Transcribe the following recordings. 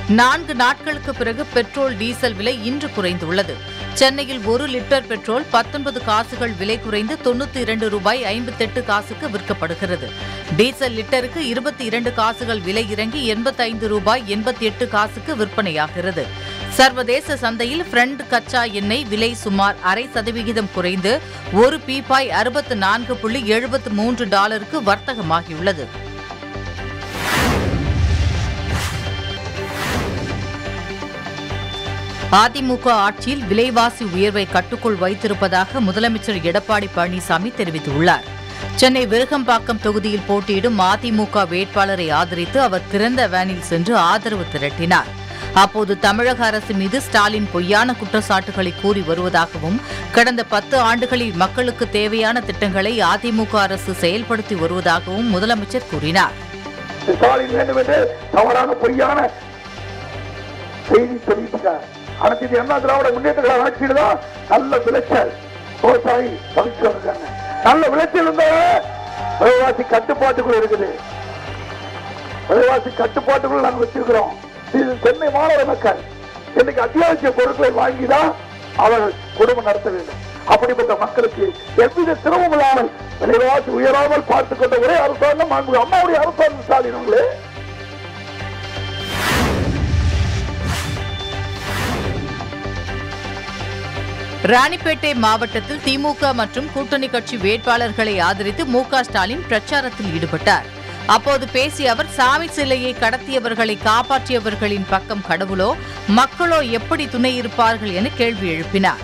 நான்கு நாட்களுக்கு பிறகு பெட்ரோல் டீசல் விலை இன்று குறைந்துள்ளது சென்னையில் ஒரு லிட்டர் பெட்ரோல் பத்தொன்பது காசுகள் விலை குறைந்து தொண்ணூத்தி இரண்டு ரூபாய் ஐம்பத்தெட்டு காசுக்கு விற்கப்படுகிறது டீசல் லிட்டருக்கு இருபத்தி இரண்டு காசுகள் விலை இறங்கி எண்பத்தைந்து ரூபாய் எண்பத்தி எட்டு காசுக்கு விற்பனையாகிறது சர்வதேச சந்தையில் ஃப்ரண்ட் கச்சா எண்ணெய் விலை சுமார் அரை சதவிகிதம் குறைந்து ஒரு பீப்பாய் அறுபத்து நான்கு புள்ளி எழுபத்து மூன்று டாலருக்கு வர்த்தகமாகியுள்ளது அதிமுக ஆட்சியில் விலைவாசி உயர்வை கட்டுக்குள் வைத்திருப்பதாக முதலமைச்சர் எடப்பாடி பழனிசாமி தெரிவித்துள்ளார் சென்னை விருகம்பாக்கம் தொகுதியில் போட்டியிடும் அதிமுக வேட்பாளரை ஆதரித்து அவர் திறந்த வேனில் சென்று ஆதரவு திரட்டினார் அப்போது தமிழக அரசு மீது ஸ்டாலின் பொய்யான குற்றச்சாட்டுகளை கூறி வருவதாகவும் கடந்த பத்து ஆண்டுகளில் மக்களுக்கு தேவையான திட்டங்களை அதிமுக அரசு செயல்படுத்தி வருவதாகவும் முதலமைச்சர் கூறினார் ஸ்டாலின் வேண்டும் என்று தவறான பொய்யான செய்தி தெரிவித்தார் அனைத்து இந்திய அண்ணா திராவிட முன்னேற்ற கழக ஆட்சியில் தான் நல்ல விளைச்சல் விவசாயி பகிர்ந்து வந்திருக்காங்க நல்ல விளைச்சல் இருந்தாலும் விலைவாசி கட்டுப்பாட்டுக்குள் இருக்குது விலைவாசி கட்டுப்பாட்டுக்குள் நாங்கள் வச்சிருக்கிறோம் இது சென்னை மாநகர மக்கள் இன்னைக்கு அத்தியாவசிய பொருட்களை வாங்கிதான் அவர்கள் குடும்பம் நடத்த வேண்டும் அப்படிப்பட்ட மக்களுக்கு எவ்வித சிரமம் இல்லாமல் விலைவாசி உயராமல் பார்த்துக் கொண்ட ஒரே அரசாங்கம் மாண்புமிகு அம்மாவுடைய அரசாங்கம் ஸ்டாலின் அவர்களே ராணிப்பேட்டை மாவட்டத்தில் திமுக மற்றும் கூட்டணி கட்சி வேட்பாளர்களை ஆதரித்து மு க ஸ்டாலின் பிரச்சாரத்தில் ஈடுபட்டார் அப்போது பேசிய அவர் சாமி சிலையை கடத்தியவர்களை காப்பாற்றியவர்களின் பக்கம் கடவுளோ மக்களோ எப்படி துணை இருப்பார்கள் என கேள்வி எழுப்பினார்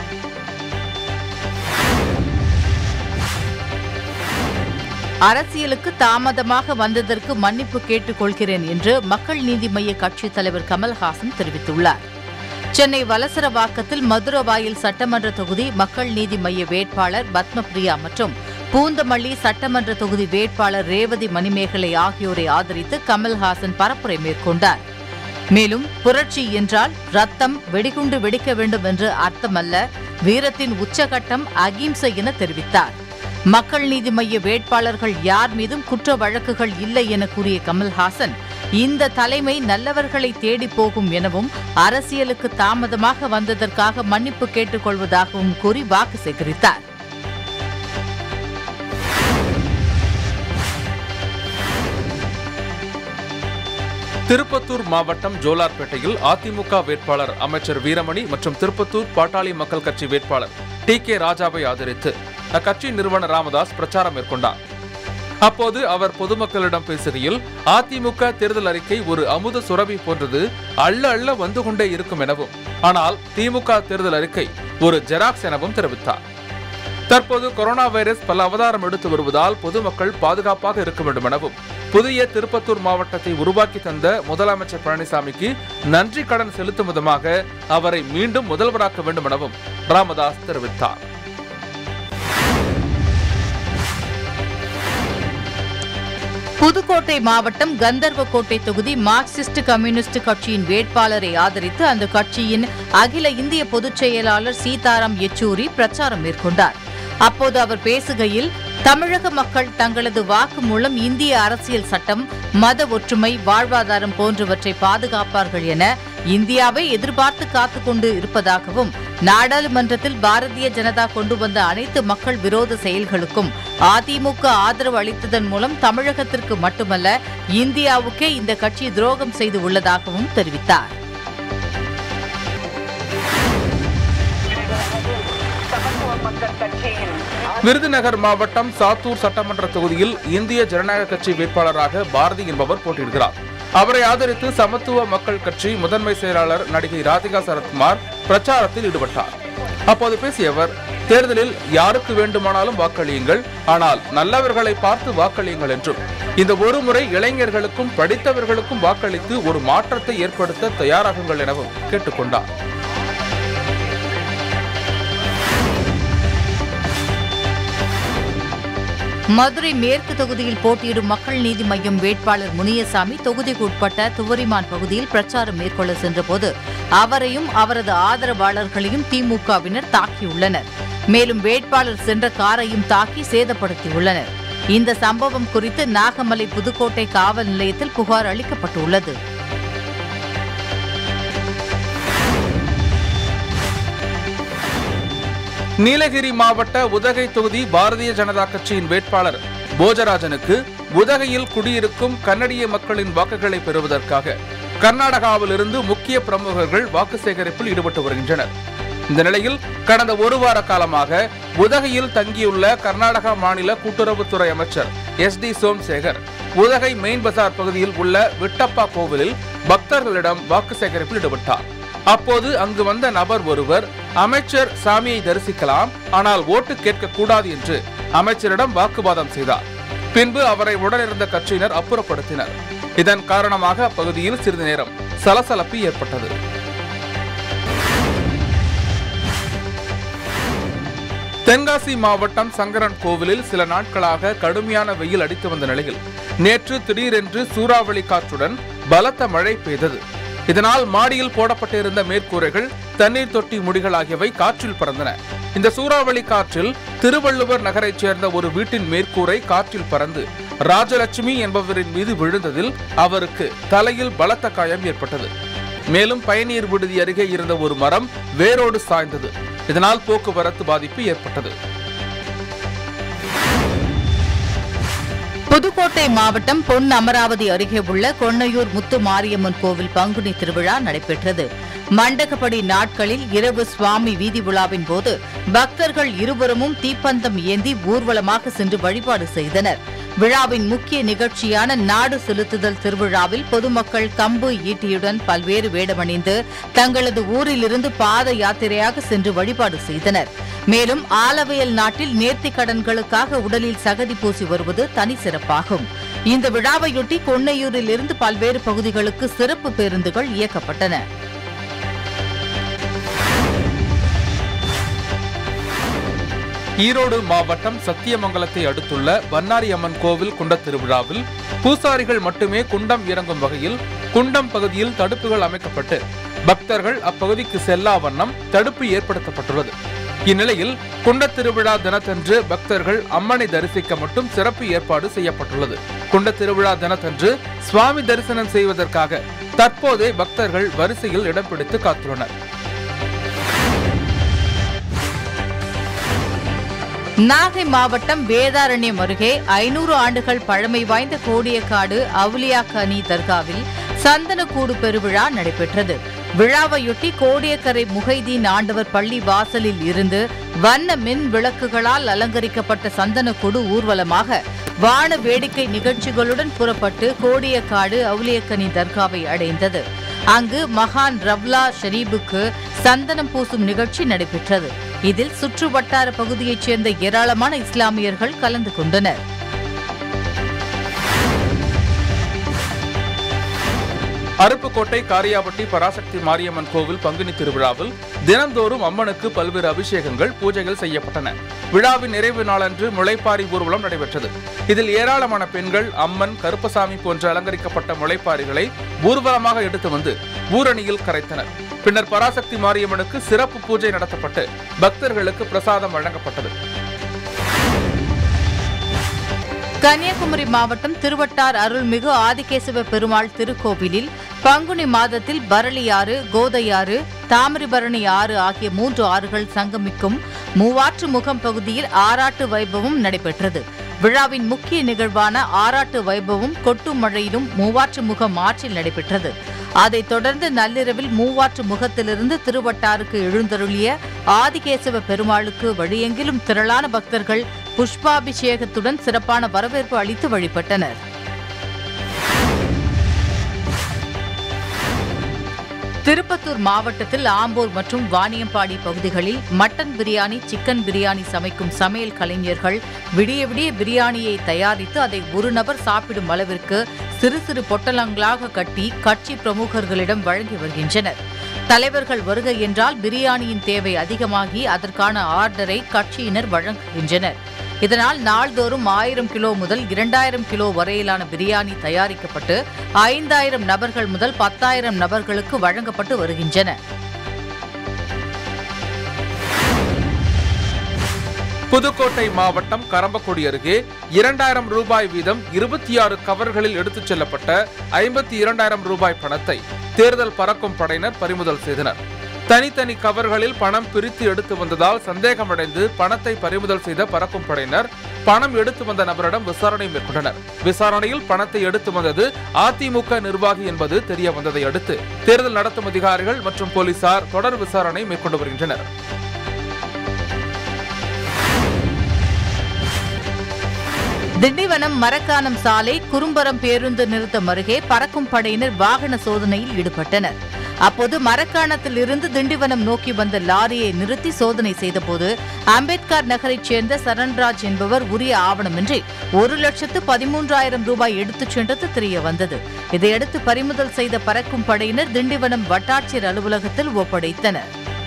அரசியலுக்கு தாமதமாக வந்ததற்கு மன்னிப்பு கேட்டுக் கொள்கிறேன் என்று மக்கள் நீதி மய்ய கட்சித் தலைவர் கமல்ஹாசன் தெரிவித்துள்ளார் சென்னை வலசரவாக்கத்தில் மதுரவாயில் சட்டமன்ற தொகுதி மக்கள் நீதி மய்ய வேட்பாளர் பத்மபிரியா மற்றும் பூந்தமல்லி சட்டமன்ற தொகுதி வேட்பாளர் ரேவதி மணிமேகலை ஆகியோரை ஆதரித்து கமல்ஹாசன் பரப்புரை மேற்கொண்டார் மேலும் புரட்சி என்றால் ரத்தம் வெடிகுண்டு வெடிக்க வேண்டும் என்று அர்த்தமல்ல வீரத்தின் உச்சகட்டம் அகிம்சை என தெரிவித்தார் மக்கள் நீதி மய்ய வேட்பாளர்கள் யார் மீதும் குற்ற வழக்குகள் இல்லை என கூறிய கமல்ஹாசன் இந்த தலைமை நல்லவர்களை தேடி போகும் எனவும் அரசியலுக்கு தாமதமாக வந்ததற்காக மன்னிப்பு கேட்டுக்கொள்வதாகவும் கூறி வாக்கு சேகரித்தார் திருப்பத்தூர் மாவட்டம் ஜோலார்பேட்டையில் அதிமுக வேட்பாளர் அமைச்சர் வீரமணி மற்றும் திருப்பத்தூர் பாட்டாளி மக்கள் கட்சி வேட்பாளர் டி கே ராஜாவை ஆதரித்து அக்கட்சி நிறுவனர் ராமதாஸ் பிரச்சாரம் மேற்கொண்டார் அப்போது அவர் பொதுமக்களிடம் பேசுகையில் அதிமுக தேர்தல் அறிக்கை ஒரு அமுத சுரபி போன்றது அள்ள அள்ள வந்து கொண்டே இருக்கும் எனவும் ஆனால் திமுக தேர்தல் அறிக்கை ஒரு ஜெராக்ஸ் எனவும் தெரிவித்தார் தற்போது கொரோனா வைரஸ் பல அவதாரம் எடுத்து வருவதால் பொதுமக்கள் பாதுகாப்பாக இருக்க வேண்டும் எனவும் புதிய திருப்பத்தூர் மாவட்டத்தை உருவாக்கி தந்த முதலமைச்சர் பழனிசாமிக்கு நன்றி கடன் செலுத்தும் விதமாக அவரை மீண்டும் முதல்வராக்க வேண்டும் எனவும் ராமதாஸ் தெரிவித்தார் புதுக்கோட்டை மாவட்டம் கந்தர்வக்கோட்டை தொகுதி மார்க்சிஸ்ட் கம்யூனிஸ்ட் கட்சியின் வேட்பாளரை ஆதரித்து அந்த கட்சியின் அகில இந்திய பொதுச் செயலாளர் சீதாராம் யெச்சூரி பிரச்சாரம் மேற்கொண்டார் அப்போது அவர் பேசுகையில் தமிழக மக்கள் தங்களது வாக்கு மூலம் இந்திய அரசியல் சட்டம் மத ஒற்றுமை வாழ்வாதாரம் போன்றவற்றை பாதுகாப்பார்கள் என இந்தியாவை எதிர்பார்த்து காத்துக் கொண்டு இருப்பதாகவும் நாடாளுமன்றத்தில் பாரதிய ஜனதா கொண்டு வந்த அனைத்து மக்கள் விரோத செயல்களுக்கும் அதிமுக ஆதரவு அளித்ததன் மூலம் தமிழகத்திற்கு மட்டுமல்ல இந்தியாவுக்கே இந்த கட்சி துரோகம் செய்து உள்ளதாகவும் தெரிவித்தார் விருதுநகர் மாவட்டம் சாத்தூர் சட்டமன்ற தொகுதியில் இந்திய ஜனநாயக கட்சி வேட்பாளராக பாரதி என்பவர் போட்டியிடுகிறார் அவரை ஆதரித்து சமத்துவ மக்கள் கட்சி முதன்மை செயலாளர் நடிகை ராதிகா சரத்குமார் பிரச்சாரத்தில் ஈடுபட்டார் அப்போது பேசிய அவர் தேர்தலில் யாருக்கு வேண்டுமானாலும் வாக்களியுங்கள் ஆனால் நல்லவர்களை பார்த்து வாக்களியுங்கள் என்றும் இந்த ஒரு முறை இளைஞர்களுக்கும் படித்தவர்களுக்கும் வாக்களித்து ஒரு மாற்றத்தை ஏற்படுத்த தயாராகுங்கள் எனவும் கேட்டுக்கொண்டார் மதுரை மேற்கு தொகுதியில் போட்டியிடும் மக்கள் நீதி மய்யம் வேட்பாளர் முனியசாமி தொகுதிக்கு உட்பட்ட துவரிமான் பகுதியில் பிரச்சாரம் மேற்கொள்ள சென்றபோது அவரையும் அவரது ஆதரவாளர்களையும் திமுகவினர் தாக்கியுள்ளனர் மேலும் வேட்பாளர் சென்ற காரையும் தாக்கி சேதப்படுத்தியுள்ளனர் இந்த சம்பவம் குறித்து நாகமலை புதுக்கோட்டை காவல் நிலையத்தில் புகார் அளிக்கப்பட்டுள்ளது நீலகிரி மாவட்ட உதகை தொகுதி பாரதிய ஜனதா கட்சியின் வேட்பாளர் போஜராஜனுக்கு உதகையில் குடியிருக்கும் கன்னடிய மக்களின் வாக்குகளை பெறுவதற்காக கர்நாடகாவிலிருந்து முக்கிய பிரமுகர்கள் வாக்கு சேகரிப்பில் ஈடுபட்டு வருகின்றனர் இந்த நிலையில் கடந்த ஒரு வார காலமாக உதகையில் தங்கியுள்ள கர்நாடகா மாநில கூட்டுறவுத்துறை அமைச்சர் S T Somashekar Udhagai main பஜார் பகுதியில் உள்ள விட்டப்பா கோவிலில் பக்தர்களிடம் வாக்கு சேகரிப்பில் ஈடுபட்டார் அப்போது அங்கு வந்த நபர் ஒருவர் அமைச்சர் சாமியை தரிசிக்கலாம் ஆனால் ஓட்டு கேட்க கூடாது என்று அமைச்சரிடம் வாக்குவாதம் செய்தார் பின்பு அவரை உடனிருந்த கட்சியினர் அப்புறப்படுத்தினர் இதன் காரணமாக அப்பகுதியில் சிறிது நேரம் சலசலப்பு ஏற்பட்டது தென்காசி மாவட்டம் சங்கரன் கோவிலில் சில நாட்களாக கடுமையான வெயில் அடித்து வந்த நிலையில் நேற்று திடீரென்று சூறாவளி காற்றுடன் பலத்த மழை பெய்தது இதனால் மாடியில் போடப்பட்டிருந்த மேற்கூரைகள் தண்ணீர் தொட்டி முடிகள் ஆகியவை காற்றில் பறந்தன இந்த சூறாவளி காற்றில் திருவள்ளுவர் நகரைச் சேர்ந்த ஒரு வீட்டின் மேற்கூரை காற்றில் பறந்து ராஜலட்சுமி என்பவரின் மீது விழுந்ததில் அவருக்கு தலையில் பலத்த காயம் ஏற்பட்டது மேலும் பயணியர் விடுதி அருகே இருந்த ஒரு மரம் வேரோடு சாய்ந்தது இதனால் போக்குவரத்து பாதிப்பு ஏற்பட்டது புதுக்கோட்டை மாவட்டம் பொன் அமராவதி அருகே உள்ள கொன்னையூர் முத்து மாரியம்மன் கோவில் பங்குனி திருவிழா நடைபெற்றது மண்டகப்படி நாட்களில் இரவு சுவாமி வீதி விழாவின் போது பக்தர்கள் இருபுறமும் தீப்பந்தம் ஏந்தி ஊர்வலமாக சென்று வழிபாடு செய்தனர் விழாவின் முக்கிய நிகழ்ச்சியான நாடு செலுத்துதல் திருவிழாவில் பொதுமக்கள் கம்பு ஈட்டியுடன் பல்வேறு வேடமணிந்து தங்களது ஊரிலிருந்து பாத யாத்திரையாக சென்று வழிபாடு செய்தனர் மேலும் ஆலவயல் நாட்டில் நேர்த்திக் கடன்களுக்காக உடலில் சகதி பூசி வருவது தனி சிறப்பாகும் இந்த விழாவையொட்டி கொன்னையூரில் இருந்து பல்வேறு பகுதிகளுக்கு சிறப்பு பேருந்துகள் இயக்கப்பட்டன ஈரோடு மாவட்டம் சத்தியமங்கலத்தை அடுத்துள்ள வன்னாரி அம்மன் கோவில் குண்டத் திருவிழாவில் பூசாரிகள் மட்டுமே குண்டம் இறங்கும் வகையில் குண்டம் பகுதியில் தடுப்புகள் அமைக்கப்பட்டு பக்தர்கள் அப்பகுதிக்கு செல்லா வண்ணம் தடுப்பு ஏற்படுத்தப்பட்டுள்ளது இந்நிலையில் குண்டத் திருவிழா தினத்தன்று பக்தர்கள் அம்மனை தரிசிக்க மட்டும் சிறப்பு ஏற்பாடு செய்யப்பட்டுள்ளது குண்டத் திருவிழா தினத்தன்று சுவாமி தரிசனம் செய்வதற்காக தற்போதே பக்தர்கள் வரிசையில் இடம் பிடித்து காத்துள்ளனர் நாகை மாவட்டம் வேதாரண்யம் அருகே ஐநூறு ஆண்டுகள் பழமை வாய்ந்த கோடியக்காடு அவுலியாக்கனி தர்காவில் சந்தனக்கூடு பெருவிழா நடைபெற்றது விழாவையொட்டி கோடியக்கரை முகைதீன் ஆண்டவர் பள்ளி வாசலில் இருந்து வண்ண மின் விளக்குகளால் அலங்கரிக்கப்பட்ட சந்தனக்கூடு ஊர்வலமாக வான வேடிக்கை நிகழ்ச்சிகளுடன் புறப்பட்டு கோடியக்காடு அவுலியக்கனி தர்காவை அடைந்தது அங்கு மகான் ரவ்லா ஷரீபுக்கு சந்தனம் பூசும் நிகழ்ச்சி நடைபெற்றது இதில் சுற்று வட்டார பகுதியைச் சேர்ந்த ஏராளமான இஸ்லாமியர்கள் கலந்து கொண்டனர் அருப்புக்கோட்டை காரியாபட்டி பராசக்தி மாரியம்மன் கோவில் பங்குனி திருவிழாவில் தினந்தோறும் அம்மனுக்கு பல்வேறு அபிஷேகங்கள் பூஜைகள் செய்யப்பட்டன விழாவின் நிறைவு நாளன்று முளைப்பாரி ஊர்வலம் நடைபெற்றது இதில் ஏராளமான பெண்கள் அம்மன் கருப்பசாமி போன்ற அலங்கரிக்கப்பட்ட முளைப்பாரிகளை ஊர்வலமாக எடுத்து வந்து ஊரணியில் கரைத்தனர் பின்னர் பராசக்தி மாரியம்மனுக்கு சிறப்பு பூஜை நடத்தப்பட்டு பக்தர்களுக்கு பிரசாதம் வழங்கப்பட்டது கன்னியாகுமரி மாவட்டம் திருவட்டார் அருள்மிகு ஆதிகேசவ பெருமாள் திருக்கோவிலில் பங்குனி மாதத்தில் பரளியாறு கோதையாறு தாமிரபரணி ஆறு ஆகிய மூன்று ஆறுகள் சங்கமிக்கும் மூவாற்று முகம் பகுதியில் ஆராட்டு வைபவம் நடைபெற்றது விழாவின் முக்கிய நிகழ்வான ஆராட்டு வைபவம் கொட்டு மழையிலும் மூவாற்று முகம் ஆற்றில் நடைபெற்றது அதைத் தொடர்ந்து நள்ளிரவில் மூவாற்று முகத்திலிருந்து திருவட்டாருக்கு எழுந்தருளிய ஆதிகேசவ பெருமாளுக்கு வழியெங்கிலும் திரளான பக்தர்கள் புஷ்பாபிஷேகத்துடன் சிறப்பான வரவேற்பு அளித்து வழிபட்டனர் திருப்பத்தூர் மாவட்டத்தில் ஆம்பூர் மற்றும் வாணியம்பாடி பகுதிகளில் மட்டன் பிரியாணி சிக்கன் பிரியாணி சமைக்கும் சமையல் கலைஞர்கள் விடிய விடிய பிரியாணியை தயாரித்து அதை ஒரு நபர் சாப்பிடும் அளவிற்கு சிறு சிறு பொட்டலங்களாக கட்டி கட்சி பிரமுகர்களிடம் வழங்கி வருகின்றனர் தலைவர்கள் வருகை என்றால் பிரியாணியின் தேவை அதிகமாகி அதற்கான ஆர்டரை கட்சியினர் வழங்குகின்றனர் இதனால் நாள்தோறும் ஆயிரம் கிலோ முதல் இரண்டாயிரம் கிலோ வரையிலான பிரியாணி தயாரிக்கப்பட்டு ஐந்தாயிரம் நபர்கள் முதல் பத்தாயிரம் நபர்களுக்கு வழங்கப்பட்டு வருகின்றன புதுக்கோட்டை மாவட்டம் கரம்பக்குடி அருகே இரண்டாயிரம் ரூபாய் வீதம் இருபத்தி ஆறு கவர்களில் எடுத்துச் செல்லப்பட்ட ஐம்பத்தி இரண்டாயிரம் ரூபாய் பணத்தை தேர்தல் பறக்கும் படையினர் பறிமுதல் செய்தனர் தனித்தனி கவர்களில் பணம் பிரித்து எடுத்து வந்ததால் சந்தேகமடைந்து பணத்தை பறிமுதல் செய்த பறக்கும் படையினர் பணம் எடுத்து வந்த நபரிடம் விசாரணை மேற்கொண்டனர் விசாரணையில் பணத்தை எடுத்து வந்தது அதிமுக நிர்வாகி என்பது தெரிய வந்ததை அடுத்து தேர்தல் நடத்தும் அதிகாரிகள் மற்றும் போலீசார் தொடர் விசாரணை மேற்கொண்டு வருகின்றனர் திண்டிவனம் மரக்காணம் சாலை குறும்பரம் பேருந்து நிறுத்தம் அருகே பறக்கும் படையினர் வாகன சோதனையில் ஈடுபட்டனர் அப்போது மரக்காணத்தில் இருந்து திண்டிவனம் நோக்கி வந்த லாரியை நிறுத்தி சோதனை செய்தபோது அம்பேத்கர் நகரைச் சேர்ந்த சரண்ராஜ் என்பவர் உரிய ஆவணமின்றி ஒரு லட்சத்து பதிமூன்றாயிரம் ரூபாய் எடுத்துச் சென்றது தெரிய வந்தது இதையடுத்து பறிமுதல் செய்த பறக்கும் படையினர் திண்டிவனம் வட்டாட்சியர் அலுவலகத்தில் ஒப்படைத்தனர்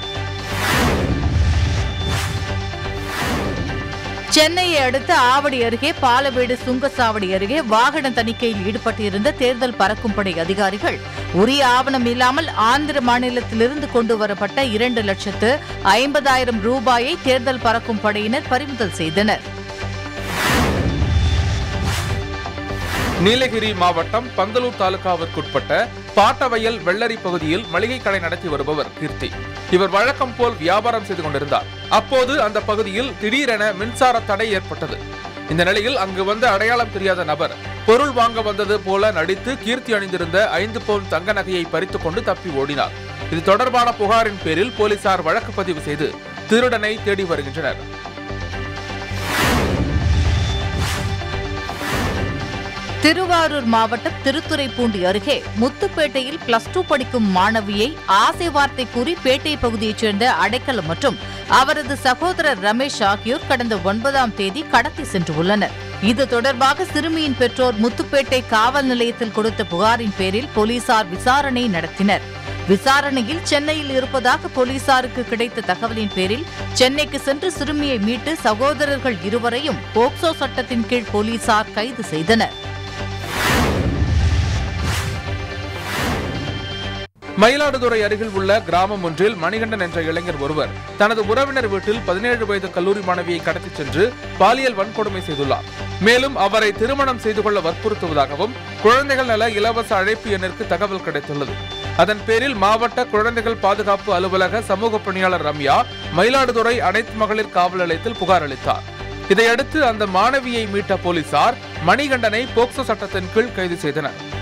சென்னையை அடுத்த ஆவடி அருகே பாலவேடு சுங்கச்சாவடி அருகே வாகன தணிக்கையில் ஈடுபட்டிருந்த தேர்தல் பறக்கும் படை அதிகாரிகள் உரிய ஆவணம் இல்லாமல் ஆந்திர மாநிலத்திலிருந்து கொண்டு வரப்பட்ட இரண்டு லட்சத்து ஐம்பதாயிரம் ரூபாயை தேர்தல் பறக்கும் படையினர் பறிமுதல் செய்தனர் நீலகிரி மாவட்டம் பந்தலூர் தாலுகாவிற்குட்பட்ட பாட்டவயல் வெள்ளரி பகுதியில் மளிகை கடை நடத்தி வருபவர் கீர்த்தி இவர் வழக்கம் போல் வியாபாரம் செய்து கொண்டிருந்தார் அப்போது அந்த பகுதியில் திடீரென மின்சார தடை ஏற்பட்டது இந்த நிலையில் அங்கு வந்த அடையாளம் தெரியாத நபர் பொருள் வாங்க வந்தது போல நடித்து கீர்த்தி அணிந்திருந்த ஐந்து பவுன் தங்க நகையை பறித்துக் கொண்டு தப்பி ஓடினார் இது தொடர்பான புகாரின் பேரில் போலீசார் வழக்கு பதிவு செய்து திருடனை தேடி வருகின்றனர் திருவாரூர் மாவட்டம் திருத்துறைப்பூண்டி அருகே முத்துப்பேட்டையில் பிளஸ் டூ படிக்கும் மாணவியை ஆசை வார்த்தை கூறி பேட்டை பகுதியைச் சேர்ந்த அடைக்கலம் மற்றும் அவரது சகோதரர் ரமேஷ் ஆகியோர் கடந்த ஒன்பதாம் தேதி கடத்தி சென்றுள்ளனர் இது தொடர்பாக சிறுமியின் பெற்றோர் முத்துப்பேட்டை காவல் நிலையத்தில் கொடுத்த புகாரின் பேரில் போலீசார் விசாரணை நடத்தினர் விசாரணையில் சென்னையில் இருப்பதாக போலீசாருக்கு கிடைத்த தகவலின் பேரில் சென்னைக்கு சென்று சிறுமியை மீட்டு சகோதரர்கள் இருவரையும் போக்சோ சட்டத்தின் கீழ் போலீசார் கைது செய்தனர் மயிலாடுதுறை அருகில் உள்ள கிராமம் ஒன்றில் மணிகண்டன் என்ற இளைஞர் ஒருவர் தனது உறவினர் வீட்டில் பதினேழு வயது கல்லூரி மாணவியை கடத்திச் சென்று பாலியல் வன்கொடுமை செய்துள்ளார் மேலும் அவரை திருமணம் செய்து கொள்ள வற்புறுத்துவதாகவும் குழந்தைகள் நல இலவச அழைப்பு எண்ணிற்கு தகவல் கிடைத்துள்ளது அதன் பேரில் மாவட்ட குழந்தைகள் பாதுகாப்பு அலுவலக சமூக பணியாளர் ரம்யா மயிலாடுதுறை அனைத்து மகளிர் காவல் நிலையத்தில் புகார் அளித்தார் இதையடுத்து அந்த மாணவியை மீட்ட போலீசார் மணிகண்டனை போக்சோ சட்டத்தின் கீழ் கைது செய்தனர்